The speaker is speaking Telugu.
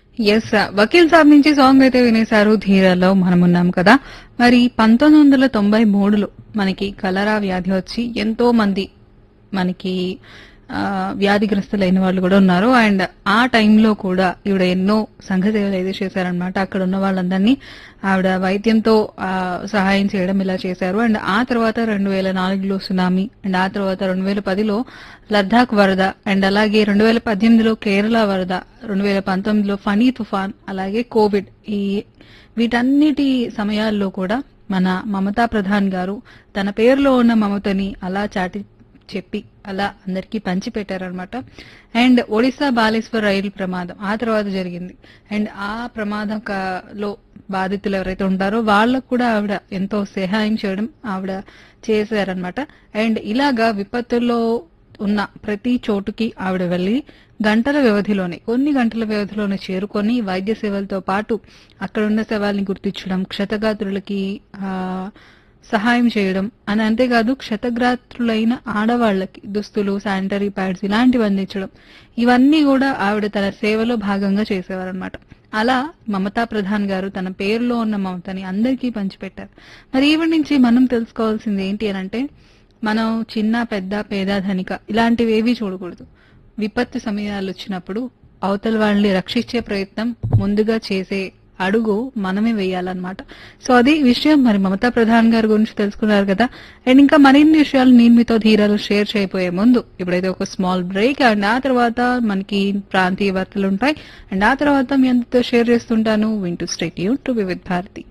ఎస్ వకీల్ సాబ్ నుంచి సాంగ్ అయితే వినేశారు ధీరలో మనం ఉన్నాం కదా మరి పంతొమ్మిది వందల తొంభై మూడులో మనకి కలరా వ్యాధి వచ్చి ఎంతో మంది మనకి ఆ, వ్యాధిగ్రస్తులైన వాళ్ళు కూడా ఉన్నారు అండ్ ఆ టైంలో కూడా ఈవిడ ఎన్నో సంఘ సేవలు అయితే చేశారనమాట అక్కడ ఉన్న వాళ్ళందరినీ ఆవిడ వైద్యంతో ఆ, సహాయం చేయడం ఇలా చేశారు అండ్ ఆ తర్వాత రెండు వేల నాలుగులో సునామీ అండ్ ఆ తర్వాత రెండు వేల పదిలో లద్దాఖ్ వరద అండ్ అలాగే రెండు వేల పద్దెనిమిదిలో కేరళ వరద రెండు వేల పంతొమ్మిదిలో ఫనీ తుఫాన్ అలాగే కోవిడ్ ఈ వీటన్నిటి సమయాల్లో కూడా మన మమతా ప్రధాన్ గారు తన పేరులో ఉన్న మమతని అలా చాటి చెప్పి అలా అందరికీ పంచి పెట్టారనమాట అండ్ ఒడిశా బాలేశ్వర్ రైలు ప్రమాదం ఆ తర్వాత జరిగింది అండ్ ఆ ప్రమాదం క- లో బాధితులు ఎవరైతే ఉంటారో వాళ్ళకు కూడా ఆవిడ ఎంతో సహాయం చేయడం ఆవిడ చేశారనమాట అండ్ ఇలాగా విపత్తుల్లో ఉన్న ప్రతి చోటుకి ఆవిడ వెళ్లి గంటల వ్యవధిలోనే కొన్ని గంటల వ్యవధిలోనే చేరుకొని వైద్య సేవలతో పాటు అక్కడ ఉన్న శవాల్ని గుర్తించడం క్షతగాత్రులకి ఆ సహాయం చేయడం అని అంతేకాదు క్షతగాత్రులైన ఆడవాళ్లకి దుస్తులు శానిటరీ ప్యాడ్స్ ఇలాంటివి అందించడం ఇవన్నీ కూడా ఆవిడ తన సేవలో భాగంగా చేసేవారనమాట అలా మమతా ప్రధాన్ గారు తన పేరులో ఉన్న మమతని అందరికీ పంచిపెట్టారు మరి ఈవిడ నుంచి మనం తెలుసుకోవాల్సింది ఏంటి అని అంటే మనం చిన్న పెద్ద పేద ధనిక ఇలాంటివి ఏవి చూడకూడదు విపత్తు సమయాలు వచ్చినప్పుడు అవతల వాళ్ళని రక్షించే ప్రయత్నం ముందుగా చేసే అడుగు మనమే వేయాలన్నమాట సో అది విషయం మరి మమతా ప్రధాన్ గారి గురించి తెలుసుకున్నారు కదా అండ్ ఇంకా మరిన్ని విషయాలు నేను మీతో ధీరాలు షేర్ చేయబోయే ముందు ఇప్పుడైతే ఒక స్మాల్ బ్రేక్ అండ్ ఆ తర్వాత మనకి ప్రాంతీయ వార్తలు ఉంటాయి అండ్ ఆ తర్వాత మీ అందరితో షేర్ చేస్తుంటాను వింటూ స్టేట్ యూ టు విత్ భారతి